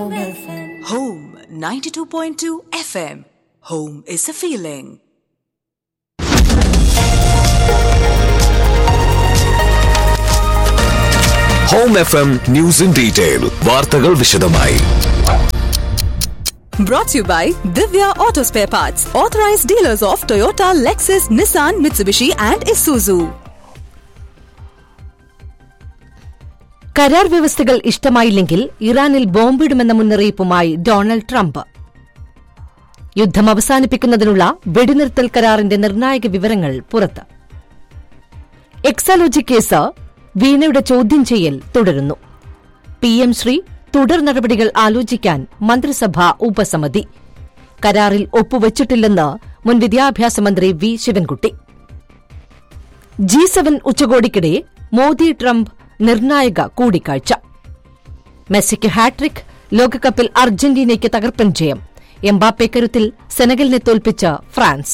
Home 92.2 FM. Home is a feeling. Home F M news in detail വാർത്തകൾ വിശദമായി Brought to you by Divya Auto Spare Parts, authorized dealers of Toyota, Lexus, Nissan, Mitsubishi, and Isuzu. കരാർ വ്യവസ്ഥകൾ ഇഷ്ടമായില്ലെങ്കിൽ ഇറാനിൽ ബോംബിടുമെന്ന മുന്നറിയിപ്പുമായി Donald Trump യുദ്ധം അവസാനിപ്പിക്കുന്നതിനുള്ള വെടിനിർത്തൽ കരാറിന്റെ നിർണായക വിവരങ്ങൾ പുറത്ത് എക്സാലോജി കേസ് വീണയുടെ ചോദ്യം ചെയ്യൽ തുടരുന്നു പി എം ശ്രീ തുടർ നടപടികൾ ആലോചിക്കാൻ മന്ത്രിസഭാ ഉപസമിതി കരാറിൽ ഒപ്പുവച്ചിട്ടില്ലെന്ന് മുൻ വിദ്യാഭ്യാസ മന്ത്രി വി ശിവൻകുട്ടി ജി സെവൻ ഉച്ചകോടിക്കിടെ മോദി ട്രംപ് നിർണായക കൂടിക്കാഴ്ച മെസ്സിക്ക് ഹാട്രിക് ലോകകപ്പിൽ അർജന്റീനയ്ക്ക് തകർപ്പൻ ജയം എംബാപ്പെ കരുത്തിൽ സെനഗലിനെ തോൽപ്പിച്ച ഫ്രാൻസ്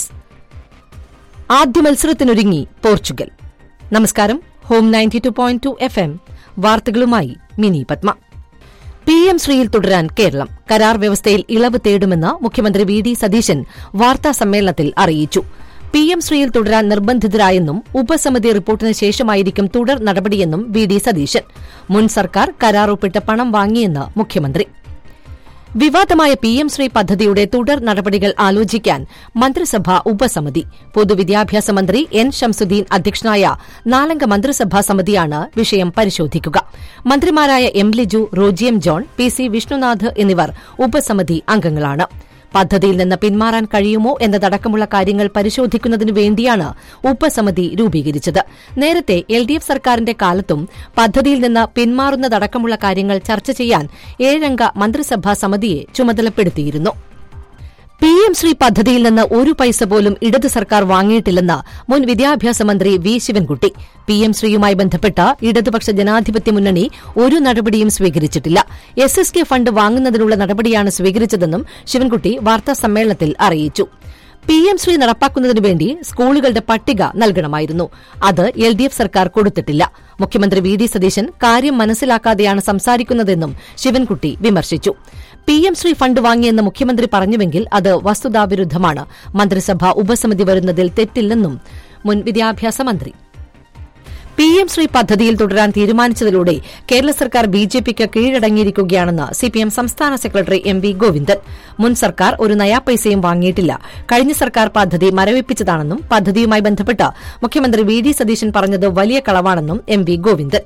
ആദ്യ മത്സരത്തിനൊരുങ്ങി പോർച്ചുഗൽ നമസ്കാരം home ninety two point two F M വാർത്തകളുമായി മിനി പത്മ പി എം ശ്രീയിൽ തുടരാൻ കേരളം കരാർ വ്യവസ്ഥയിൽ ഇളവ് തേടുമെന്ന് മുഖ്യമന്ത്രി വി ഡി സതീശൻ വാർത്താ സമ്മേളനത്തിൽ അറിയിച്ചു പി എം ശ്രീയിൽ തുടരാൻ നിർബന്ധിതരായെന്നും ഉപസമിതി റിപ്പോർട്ടിന് ശേഷമായിരിക്കും തുടർ നടപടിയെന്നും വി ഡി സതീശൻ മുൻ സർക്കാർ കരാർ ഒപ്പിട്ട് പണം വാങ്ങിയെന്ന് മുഖ്യമന്ത്രി വിവാദമായ പി എം ശ്രീ പദ്ധതിയുടെ തുടർ നടപടികൾ ആലോചിക്കാൻ മന്ത്രിസഭാ ഉപസമിതി പൊതുവിദ്യാഭ്യാസ മന്ത്രി എൻ ഷംസുദ്ദീൻ അധ്യക്ഷനായ നാലംഗ മന്ത്രിസഭാ സമിതിയാണ് വിഷയം പരിശോധിക്കുക മന്ത്രിമാരായ എം ലിജു റോജിയം ജോൺ പി സി വിഷ്ണുനാഥ് എന്നിവർ ഉപസമിതി അംഗങ്ങളാണ് പദ്ധതിയിൽ നിന്ന് പിന്മാറാൻ കഴിയുമോ എന്നതടക്കമുള്ള കാര്യങ്ങൾ പരിശോധിക്കുന്നതിനു വേണ്ടിയാണ് ഉപസമിതി രൂപീകരിച്ചത് നേരത്തെ എൽ ഡി എഫ് സർക്കാരിന്റെ കാലത്തും പദ്ധതിയിൽ നിന്ന് പിന്മാറുന്നതടക്കമുള്ള കാര്യങ്ങൾ ചർച്ച ചെയ്യാൻ ഏഴംഗ മന്ത്രിസഭാ സമിതിയെ ചുമതലപ്പെടുത്തിയിരുന്നു പി എം ശ്രീ പദ്ധതിയിൽ നിന്ന് ഒരു പൈസ പോലും ഇടത് സർക്കാർ വാങ്ങിയിട്ടില്ലെന്ന് മുൻ വിദ്യാഭ്യാസ മന്ത്രി വി ശിവൻകുട്ടി പി എം ശ്രീയുമായി ബന്ധപ്പെട്ട ഇടതുപക്ഷ ജനാധിപത്യ മുന്നണി ഒരു നടപടിയും സ്വീകരിച്ചിട്ടില്ല എസ് എസ് കെ ഫണ്ട് വാങ്ങുന്നതിനുള്ള നടപടിയാണ് സ്വീകരിച്ചതെന്നും ശിവൻകുട്ടി വാർത്താ സമ്മേളനത്തിൽ അറിയിച്ചു പി എം ശ്രീ നടപ്പാക്കുന്നതിനു വേണ്ടി സ്കൂളുകളുടെ പട്ടിക നൽകണമായിരുന്നു അത് എൽ ഡി എഫ് സർക്കാർ കൊടുത്തിട്ടില്ല മുഖ്യമന്ത്രി വി ഡി സതീശൻ കാര്യം മനസ്സിലാക്കാതെയാണ് സംസാരിക്കുന്നതെന്നും ശിവൻകുട്ടി വിമർശിച്ചു പി എം ശ്രീ ഫണ്ട് വാങ്ങിയെന്ന് മുഖ്യമന്ത്രി പറഞ്ഞുവെങ്കിൽ അത് വസ്തുതാവിരുദ്ധമാണ് മന്ത്രിസഭാ ഉപസമിതി വരുന്നതിൽ തെറ്റില്ലെന്നും മുൻ വിദ്യാഭ്യാസ മന്ത്രി പി എം ശ്രീ പദ്ധതിയിൽ തുടരാൻ തീരുമാനിച്ചതിലൂടെ കേരള സർക്കാർ ബി ജെ പിക്ക് കീഴടങ്ങിയിരിക്കുകയാണെന്ന് സിപിഎം സംസ്ഥാന സെക്രട്ടറി എം വി ഗോവിന്ദൻ മുൻ സർക്കാർ ഒരു നയാ പൈസയും വാങ്ങിയിട്ടില്ല കഴിഞ്ഞ സർക്കാർ പദ്ധതി മരവിപ്പിച്ചതാണെന്നും പദ്ധതിയുമായി ബന്ധപ്പെട്ട് മുഖ്യമന്ത്രി വി ഡി സതീശൻ പറഞ്ഞത് വലിയ കളവാണെന്നും M V Govindan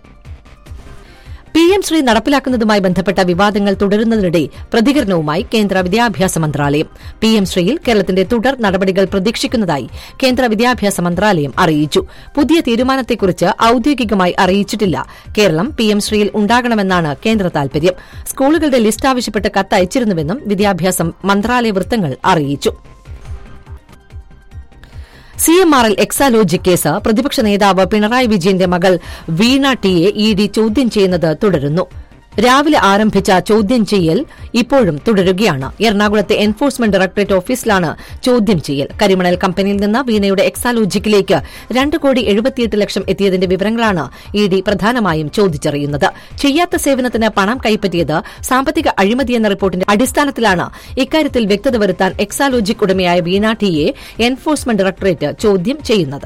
P M Shri നടപ്പിലാക്കുന്നതുമായി ബന്ധപ്പെട്ട വിവാദങ്ങൾ തുടരുന്നതിനിടെ പ്രതികരണവുമായി കേന്ദ്ര വിദ്യാഭ്യാസ മന്ത്രാലയം പി എം ശ്രീയിൽ കേരളത്തിന്റെ തുടർ നടപടികൾ പ്രതീക്ഷിക്കുന്നതായി കേന്ദ്ര വിദ്യാഭ്യാസ മന്ത്രാലയം അറിയിച്ചു പുതിയ തീരുമാനത്തെക്കുറിച്ച് ഔദ്യോഗികമായി അറിയിച്ചിട്ടില്ല കേരളം പി എം ശ്രീയിൽ ഉണ്ടാകണമെന്നാണ് കേന്ദ്ര താൽപര്യം സ്കൂളുകളുടെ ലിസ്റ്റ് ആവശ്യപ്പെട്ട് കത്തയച്ചിരുന്നുവെന്നും വിദ്യാഭ്യാസ മന്ത്രാലയ വൃത്തങ്ങൾ അറിയിച്ചു C M R L Exalogic case പ്രതിപക്ഷ നേതാവ് പിണറായി വിജയന്റെ മകൾ വീണ ടിയെ ഇ ഡി ചോദ്യം ചെയ്യുന്നത് തുടരുന്നു രാവിലെ ആരംഭിച്ച ചോദ്യം ചെയ്യൽ ഇപ്പോഴും തുടരുകയാണ് എറണാകുളത്തെ എൻഫോഴ്സ്മെന്റ് ഡയറക്ടറേറ്റ് ഓഫീസിലാണ് ചോദ്യം ചെയ്യൽ കരിമണൽ കമ്പനിയിൽ നിന്ന് വീണയുടെ എക്സാലോജിക്കിലേക്ക് രണ്ട് കോടി എഴുപത്തിയെട്ട് ലക്ഷം എത്തിയതിന്റെ വിവരങ്ങളാണ് ഇ ഡി പ്രധാനമായും ചോദിച്ചറിയുന്നത് ചെയ്യാത്ത സേവനത്തിന് പണം കൈപ്പറ്റിയത് സാമ്പത്തിക അഴിമതിയെന്ന റിപ്പോർട്ടിന്റെ അടിസ്ഥാനത്തിലാണ് ഇക്കാര്യത്തിൽ വ്യക്തത വരുത്താൻ എക്സാലോജിക് ഉടമയായ വീണ ടിയെ എൻഫോഴ്സ്മെന്റ് ഡയറക്ടറേറ്റ് ചോദ്യം ചെയ്യുന്നത്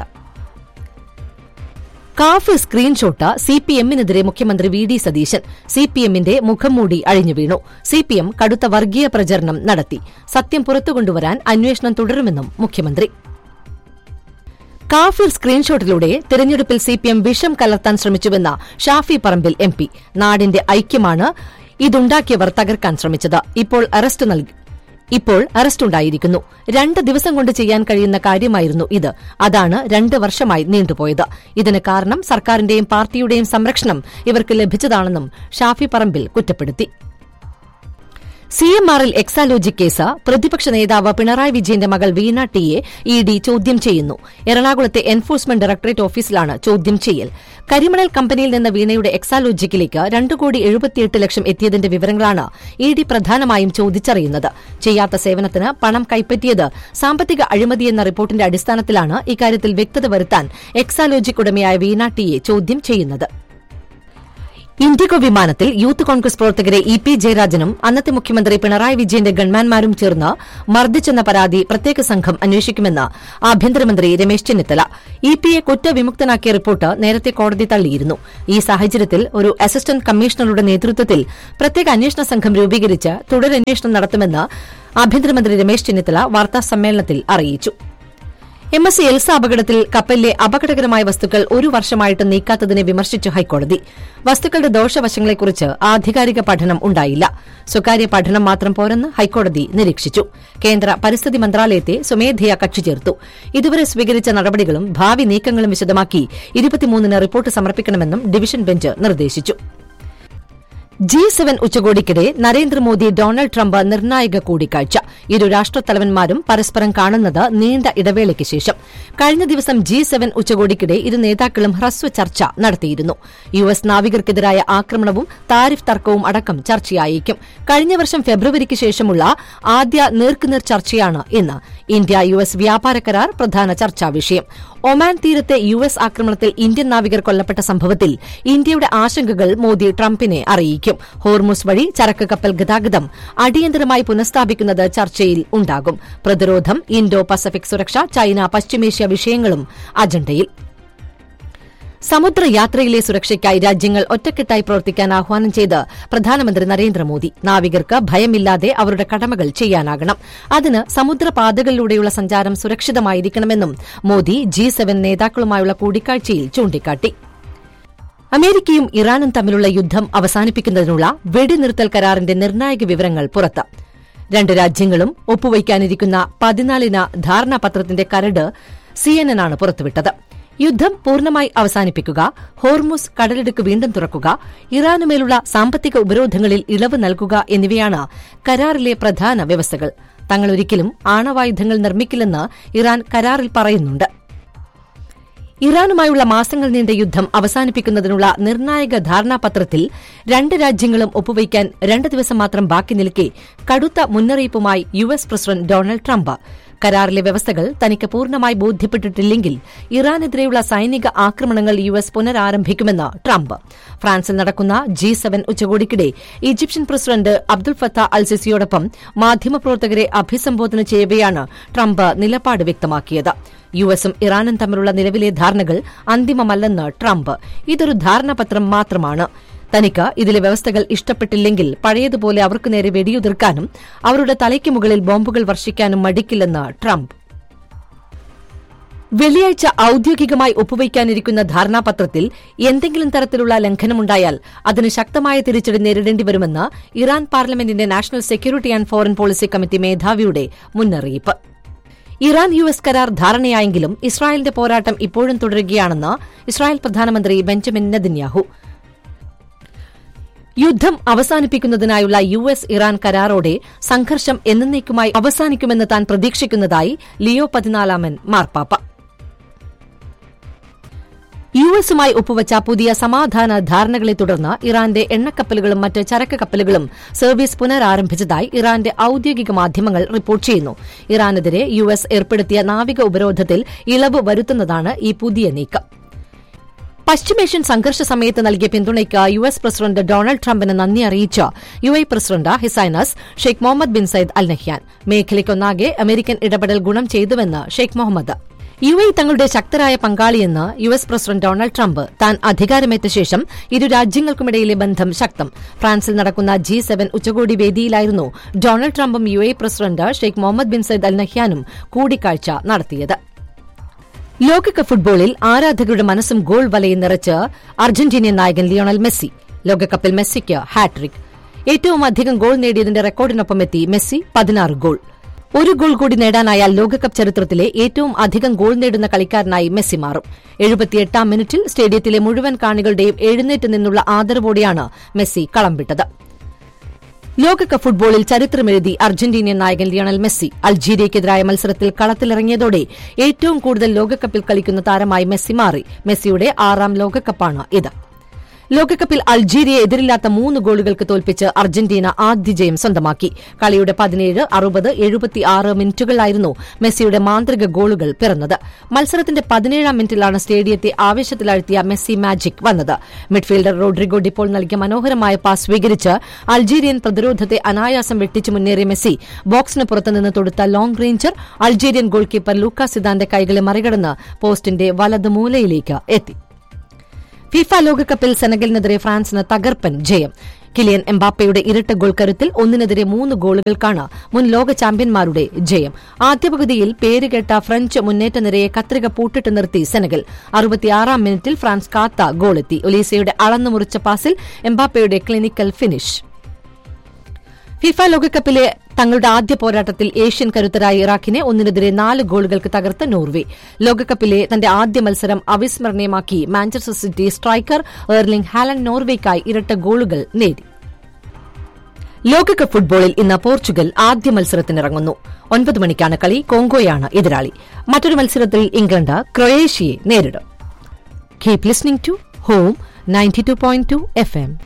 കാഫ് സ്ക്രീൻഷോട്ട് സി പി എമ്മിനെതിരെ മുഖ്യമന്ത്രി V D Satheesan C P എമ്മിന്റെ മുഖംമൂടി അഴിഞ്ഞു വീണു സി പി എം കടുത്ത വർഗീയ പ്രചരണം നടത്തി സത്യം പുറത്തുകൊണ്ടുവരാൻ അന്വേഷണം തുടരുമെന്നും മുഖ്യമന്ത്രി കാഫിർ സ്ക്രീൻഷോട്ടിലൂടെ തെരഞ്ഞെടുപ്പിൽ സി പി എം വിഷം കലർത്താൻ ശ്രമിച്ചുവെന്ന ഷാഫി പറമ്പിൽ എം പി നാടിന്റെ ഐക്യമാണ് ഇതുണ്ടാക്കിയവർ തകർക്കാൻ ശ്രമിച്ചത് ഇപ്പോൾ അറസ്റ്റ് നൽകി ഇപ്പോൾ അറസ്റ്റുണ്ടായിരിക്കുന്നു രണ്ട് ദിവസം കൊണ്ട് ചെയ്യാൻ കഴിയുന്ന കാര്യമായിരുന്നു ഇത് അതാണ് രണ്ട് വർഷമായി നീണ്ടുപോയത് ഇതിന് കാരണം സർക്കാരിന്റെയും പാർട്ടിയുടെയും സംരക്ഷണം ഇവർക്ക് ലഭിച്ചതാണെന്നും ഷാഫി പറമ്പിൽ കുറ്റപ്പെടുത്തി സി എം ആറിൽ എക്സാലോജി കേസ് പ്രതിപക്ഷ നേതാവ് പിണറായി വിജയന്റെ മകൾ വീണ ടിയെ ഇ ഡി ചോദ്യം ചെയ്യുന്നു എറണാകുളത്തെ എൻഫോഴ്സ്മെന്റ് ഡയറക്ടറേറ്റ് ഓഫീസിലാണ് ചോദ്യം ചെയ്യൽ കരിമണൽ കമ്പനിയിൽ നിന്ന് വീണയുടെ എക്സാലോജിക്കിലേക്ക് രണ്ട് കോടി എഴുപത്തിയെട്ട് ലക്ഷം എത്തിയതിന്റെ വിവരങ്ങളാണ് ഇ ഡി പ്രധാനമായും ചോദിച്ചറിയുന്നത് ചെയ്യാത്ത സേവനത്തിന് പണം കൈപ്പറ്റിയത് സാമ്പത്തിക അഴിമതിയെന്ന റിപ്പോർട്ടിന്റെ അടിസ്ഥാനത്തിലാണ് ഇക്കാര്യത്തിൽ വ്യക്തത വരുത്താൻ എക്സാലോജിക് ഉടമയായ വീണ ടിയെ ചോദ്യം ചെയ്യുന്നത് ഇൻഡിഗോ വിമാനത്തിൽ യൂത്ത് കോൺഗ്രസ് പ്രവർത്തകരെ ഇ പി ജയരാജനും അന്നത്തെ മുഖ്യമന്ത്രി പിണറായി വിജയന്റെ ഗൺമാൻമാരും ചേർന്ന് മർദ്ദിച്ചെന്ന പരാതി പ്രത്യേക സംഘം അന്വേഷിക്കുമെന്ന് ആഭ്യന്തരമന്ത്രി രമേശ് ചെന്നിത്തല ഇ പിയെ കുറ്റവിമുക്തനാക്കിയ റിപ്പോർട്ട് നേരത്തെ കോടതി തള്ളിയിരുന്നു ഈ സാഹചര്യത്തിൽ ഒരു അസിസ്റ്റന്റ് കമ്മീഷണറുടെ നേതൃത്വത്തിൽ പ്രത്യേക അന്വേഷണ സംഘം രൂപീകരിച്ച് തുടരന്വേഷണം നടത്തുമെന്ന് ആഭ്യന്തരമന്ത്രി രമേശ് ചെന്നിത്തല വാർത്താസമ്മേളനത്തിൽ അറിയിച്ചു എം എസ് സി എൽസ അപകടത്തിൽ കപ്പലിലെ അപകടകരമായ വസ്തുക്കൾ ഒരു വർഷമായിട്ട് നീക്കാത്തതിനെ വിമർശിച്ചു ഹൈക്കോടതി വസ്തുക്കളുടെ ദോഷവശങ്ങളെക്കുറിച്ച് ആധികാരിക പഠനം ഉണ്ടായില്ല സ്വകാര്യ പഠനം മാത്രം പോരെന്ന് ഹൈക്കോടതി നിരീക്ഷിച്ചു കേന്ദ്ര പരിസ്ഥിതി മന്ത്രാലയത്തെ സ്വമേധയാ കക്ഷി ചേർത്തു ഇതുവരെ സ്വീകരിച്ച നടപടികളും ഭാവി നീക്കങ്ങളും വിശദമാക്കി ഇരുപത്തിമൂന്നിന് റിപ്പോർട്ട് സമർപ്പിക്കണമെന്നും ഡിവിഷൻ ബെഞ്ച് നിർദ്ദേശിച്ചു G seven ഉച്ചകോടിക്കിടെ Narendra Modi Donald Trump നിർണായക കൂടിക്കാഴ്ച ഇരു രാഷ്ട്രത്തലവന്മാരും പരസ്പരം കാണുന്നത് നീണ്ട ഇടവേളയ്ക്ക് ശേഷം കഴിഞ്ഞ ദിവസം ജി സെവൻ ഉച്ചകോടിക്കിടെ ഇരു നേതാക്കളും ഹ്രസ്വ ചർച്ച നടത്തിയിരുന്നു യു എസ് നാവികർക്കെതിരായ ആക്രമണവും താരിഫ് തർക്കവും അടക്കം ചർച്ചയായേക്കും കഴിഞ്ഞ വർഷം ഫെബ്രുവരിക്ക് ശേഷമുള്ള ആദ്യ നേർക്കുനേർ ചർച്ചയാണ് ഇന്ന് ഇന്ത്യ യു എസ് വ്യാപാര കരാർ പ്രധാന ചർച്ചാ വിഷയം ഒമാൻ തീരത്തെ യു എസ് ആക്രമണത്തിൽ ഇന്ത്യൻ നാവികർ കൊല്ലപ്പെട്ട സംഭവത്തിൽ ഇന്ത്യയുടെ ആശങ്കകൾ മോദി ട്രംപിനെ അറിയിക്കും ഹോർമുസ് വഴി ചരക്ക് കപ്പൽ ഗതാഗതം അടിയന്തരമായി പുനഃസ്ഥാപിക്കുന്നത് ചർച്ചയിൽ ഉണ്ടാകും പ്രതിരോധം ഇൻഡോ പസഫിക് സുരക്ഷ ചൈന പശ്ചിമേഷ്യ വിഷയങ്ങളും അജണ്ടയിൽ സമുദ്രയാത്രയിലെ സുരക്ഷയ്ക്കായി രാജ്യങ്ങൾ ഒറ്റക്കെട്ടായി പ്രവർത്തിക്കാൻ ആഹ്വാനം ചെയ്ത് പ്രധാനമന്ത്രി നരേന്ദ്രമോദി നാവികർക്ക് ഭയമില്ലാതെ അവരുടെ കടമകൾ ചെയ്യാനാകണം അതിന് സമുദ്രപാതകളിലൂടെയുള്ള സഞ്ചാരം സുരക്ഷിതമായിരിക്കണമെന്നും മോദി ജി സെവൻ നേതാക്കളുമായുള്ള കൂടിക്കാഴ്ചയിൽ ചൂണ്ടിക്കാട്ടി അമേരിക്കയും ഇറാനും തമ്മിലുള്ള യുദ്ധം അവസാനിപ്പിക്കുന്നതിനുള്ള വെടിനിർത്തൽ കരാറിന്റെ നിർണായക വിവരങ്ങൾ പുറത്ത് രണ്ട് രാജ്യങ്ങളും ഒപ്പുവയ്ക്കാനിരിക്കുന്ന പതിനാലിന ധാരണാപത്രത്തിന്റെ കരട് സിഎൻഎനാണ് പുറത്തുവിട്ടത് യുദ്ധം പൂർണ്ണമായി അവസാനിപ്പിക്കുക ഹോർമുസ് കടലിടുക്ക് വീണ്ടും തുറക്കുക ഇറാനുമേലുള്ള സാമ്പത്തിക ഉപരോധങ്ങളിൽ ഇളവ് നൽകുക എന്നിവയാണ് കരാറിലെ പ്രധാന വ്യവസ്ഥകൾ തങ്ങൾ ഒരിക്കലും ആണവായുധങ്ങൾ നിർമ്മിക്കില്ലെന്ന് ഇറാൻ കരാറിൽ പറയുന്നുണ്ട് ഇറാനുമായുള്ള മാസങ്ങൾ നീണ്ട യുദ്ധം അവസാനിപ്പിക്കുന്നതിനുള്ള നിർണായക ധാരണാപത്രത്തിൽ രണ്ട് രാജ്യങ്ങളും ഒപ്പുവയ്ക്കാൻ രണ്ട് ദിവസം മാത്രം ബാക്കി നിൽക്കെ കടുത്ത മുന്നറിയിപ്പുമായി U S president Donald Trump കരാറിലെ വ്യവസ്ഥകൾ തനിക്ക് പൂർണ്ണമായി ബോധ്യപ്പെട്ടിട്ടില്ലെങ്കിൽ ഇറാനെതിരെയുള്ള സൈനിക ആക്രമണങ്ങൾ യു എസ് പുനരാരംഭിക്കുമെന്ന് ട്രംപ് ഫ്രാൻസിൽ നടക്കുന്ന ജി സെവൻ ഉച്ചകോടിക്കിടെ Egyptian president Abdul Fattah al സിസിയോടൊപ്പം മാധ്യമപ്രവർത്തകരെ അഭിസംബോധന ചെയ്യവെയാണ് ട്രംപ് നിലപാട് വ്യക്തമാക്കിയത് യു എസും ഇറാനും തമ്മിലുള്ള നിലവിലെ ധാരണകൾ അന്തിമമല്ലെന്ന് ട്രംപ് ഇതൊരു ധാരണാപത്രം മാത്രമാണ് തനിക്ക് ഇതിലെ വ്യവസ്ഥകൾ ഇഷ്ടപ്പെട്ടില്ലെങ്കിൽ പഴയതുപോലെ അവർക്ക് നേരെ വെടിയുതിർക്കാനും അവരുടെ തലയ്ക്ക് മുകളിൽ ബോംബുകൾ വർഷിക്കാനും മടിക്കില്ലെന്ന് ട്രംപ് വെള്ളിയാഴ്ച ഔദ്യോഗികമായി ഒപ്പുവയ്ക്കാനിരിക്കുന്ന ധാരണാപത്രത്തിൽ എന്തെങ്കിലും തരത്തിലുള്ള ലംഘനമുണ്ടായാൽ അതിന് ശക്തമായ തിരിച്ചടി നേരിടേണ്ടി വരുമെന്ന് ഇറാൻ പാർലമെന്റിന്റെ national security and foreign policy committee മേധാവിയുടെ മുന്നറിയിപ്പ് ഇറാൻ യു എസ് കരാർ ധാരണയായെങ്കിലും ഇസ്രായേലിന്റെ പോരാട്ടം ഇപ്പോഴും തുടരുകയാണെന്ന് ഇസ്രായേൽ പ്രധാനമന്ത്രി ബെഞ്ചമിൻ നെതന്യാഹു യുദ്ധം അവസാനിപ്പിക്കുന്നതിനായുള്ള യു എസ് ഇറാൻ കരാറോടെ സംഘർഷം എന്നേക്കുമായി അവസാനിക്കുമെന്ന് താൻ പ്രതീക്ഷിക്കുന്നതായി ലിയോ പതിനാലാമൻ മാർപ്പാപ്പ യു എസുമായി ഒപ്പുവച്ച പുതിയ സമാധാന ധാരണകളെ തുടർന്ന് ഇറാന്റെ എണ്ണക്കപ്പലുകളും മറ്റ് ചരക്ക് കപ്പലുകളും സർവീസ് പുനരാരംഭിച്ചതായി ഇറാന്റെ ഔദ്യോഗിക മാധ്യമങ്ങൾ റിപ്പോർട്ട് ചെയ്യുന്നു ഇറാനെതിരെ യു എസ് ഏർപ്പെടുത്തിയ നാവിക ഉപരോധത്തിൽ ഇളവ് വരുത്തുന്നതാണ് ഈ പുതിയ നീക്കം പശ്ചിമേഷ്യൻ സംഘർഷ സമയത്ത് നൽകിയ പിന്തുണയ്ക്ക് യു എസ് പ്രസിഡന്റ് ഡൊണാൾഡ് ട്രംപിന് നന്ദി അറിയിച്ച U A president his highness Sheikh Mohamed bin Zayed al Nahyan മേഖലയ്ക്കൊന്നാകെ അമേരിക്കൻ ഇടപെടൽ ഗുണം ചെയ്തുവെന്ന് ഷെയ്ഖ് മുഹമ്മദ് യു എ തങ്ങളുടെ ശക്തരായ പങ്കാളിയെന്ന് U S president Donald Trump താൻ അധികാരമേറ്റ ശേഷം ഇരു രാജ്യങ്ങൾക്കുമിടയിലെ ബന്ധം ശക്തം ഫ്രാൻസിൽ നടക്കുന്ന ജി സെവൻ ഉച്ചകോടി വേദിയിലായിരുന്നു ഡൊണാൾഡ് ട്രംപും U A president Sheikh Mohamed bin Zayed al നഹ്യാനും കൂടിക്കാഴ്ച നടത്തിയത് ലോകകപ്പ് ഫുട്ബോളിൽ ആരാധകരുടെ മനസ്സും ഗോൾ വലയിൽ നിറച്ച് അർജന്റീനിയൻ നായകൻ ലിയോണൽ മെസ്സി ലോകകപ്പിൽ മെസ്സിക്ക് ഹാട്രിക് ഏറ്റവും അധികം ഗോൾ നേടിയതിന്റെ റെക്കോർഡിനൊപ്പം എത്തി മെസ്സി പതിനാറ് ഗോൾ ഒരു ഗോൾ കൂടി നേടാനായാൽ ലോകകപ്പ് ചരിത്രത്തിലെ ഏറ്റവും അധികം ഗോൾ നേടുന്ന കളിക്കാരനായി മെസ്സി മാറും എഴുപത്തിയെട്ടാം മിനിറ്റിൽ സ്റ്റേഡിയത്തിലെ മുഴുവൻ കാണികളുടെയും എഴുന്നേറ്റ് നിന്നുള്ള ആദരവോടെയാണ് മെസ്സി കളം വിട്ടത് ലോകകപ്പ് ഫുട്ബോളിൽ ചരിത്രമെഴുതി അർജന്റീനിയൻ നായകൻ ലിയണൽ മെസ്സി അൾജീരിയയ്ക്കെതിരായ മത്സരത്തിൽ കളത്തിലിറങ്ങിയതോടെ ഏറ്റവും കൂടുതൽ ലോകകപ്പിൽ കളിക്കുന്ന താരമായി മെസ്സി മാറി മെസ്സിയുടെ ആറാം ലോകകപ്പാണ് ഇത് ലോകകപ്പിൽ അൾജീരിയയെ എതിരില്ലാത്ത മൂന്ന് ഗോളുകൾക്ക് തോൽപ്പിച്ച് അർജന്റീന ആദ്യ ജയം സ്വന്തമാക്കി കളിയുടെ പതിനേഴ് അറുപത് എഴുപത്തിയാറ് മിനിറ്റുകളിലായിരുന്നു മെസ്സിയുടെ മാന്ത്രിക ഗോളുകൾ പിറന്നത് മത്സരത്തിന്റെ പതിനേഴാം മിനിറ്റിലാണ് സ്റ്റേഡിയത്തെ ആവേശത്തിലാഴ്ത്തിയ മെസ്സി മാജിക് വന്നത് മിഡ്ഫീൽഡർ റോഡ്രിഗോ ഡിപ്പോൾ നൽകിയ മനോഹരമായ പാസ് സ്വീകരിച്ച് അൾജീരിയൻ പ്രതിരോധത്തെ അനായാസം വെട്ടിച്ചു മുന്നേറിയ മെസ്സി ബോക്സിന് പുറത്തുനിന്ന് തൊടുത്ത long ranger Algerian goal keeper Luca സിദാന്റെ കൈകളെ മറികടന്ന് പോസ്റ്റിന്റെ വലത് മൂലയിലേക്ക് എത്തി ഫിഫ ലോകകപ്പിൽ സെനഗലിനെതിരെ ഫ്രാൻസിന് തകർപ്പൻ ജയം കിലിയൻ എംബാപ്പയുടെ ഇരട്ട ഗോൾ കരുത്തിൽ ഒന്നിനെതിരെ മൂന്ന് ഗോളുകൾക്കാണ് മുൻ ലോക ചാമ്പ്യന്മാരുടെ ജയം ആദ്യ പകുതിയിൽ പേരുകേട്ട ഫ്രഞ്ച് മുന്നേറ്റ നിരയെ കത്രിക പൂട്ടിട്ട് നിർത്തി സെനഗൽ അറുപത്തിയാറാം മിനിറ്റിൽ ഫ്രാൻസ് കാത്ത ഗോളെത്തി ഒലീസയുടെ അളന്നു മുറിച്ച പാസിൽ എംബാപ്പയുടെ ക്ലിനിക്കൽ ഫിനിഷ് ഫിഫ ലോകകപ്പിലെ തങ്ങളുടെ ആദ്യ പോരാട്ടത്തിൽ ഏഷ്യൻ കരുത്തരായ ഇറാഖിനെ ഒന്നിനെതിരെ നാല് ഗോളുകൾക്ക് തകർത്ത് നോർവെ ലോകകപ്പിലെ തന്റെ ആദ്യ മത്സരം അവിസ്മരണീയമാക്കി Manchester City striker Erling Haaland നോർവേക്കായി ഇരട്ട ഗോളുകൾ നേടി ലോകകപ്പ് ഫുട്ബോളിൽ ഇന്ന് പോർച്ചുഗൽ ആദ്യ മത്സരത്തിനിറങ്ങുന്നു ഒൻപത് മണിക്കാണ് കളി കോങ്കോയാണ് എതിരാളി മറ്റൊരു മത്സരത്തിൽ ഇംഗ്ലണ്ട് ക്രൊയേഷ്യയെ നേരിടും keep listening to Home ninety two point two F M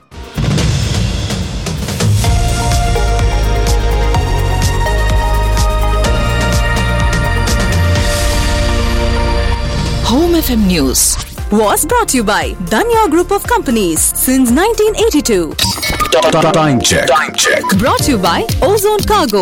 Home FM News was brought to you by Danya Group of Companies since 1982. Time check. Time check. Brought to you by Ozone Cargo.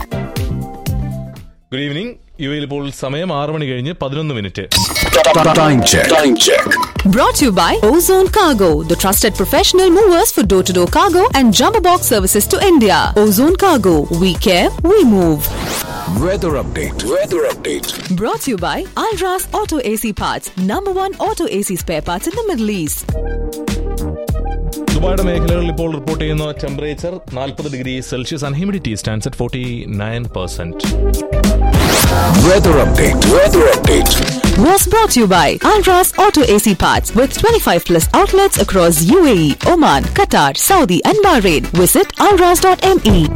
Good evening U എയിൽ ഇപ്പോൾ സമയം ആറ് മണി കഴിഞ്ഞ് പതിനൊന്ന് minute Time check. Time check. Brought to you by Ozone Cargo, the trusted professional movers for door to door cargo and jumbo box services to India. Ozone Cargo, we care, we move. Weather update. Weather update. Brought to you by Alras Auto AC Parts, number one auto AC spare parts in the Middle East. ദുബായുടെ മേഖലകളിൽ ഇപ്പോൾ report ചെയ്യുന്ന temperature നാൽപ്പത് degree Celsius and humidity stands at forty nine percent Weather update. Weather update. Was brought to you by Alras Auto AC Parts with 25 plus outlets across UAE, Oman, Qatar, Saudi, and Bahrain. Visit alras.me.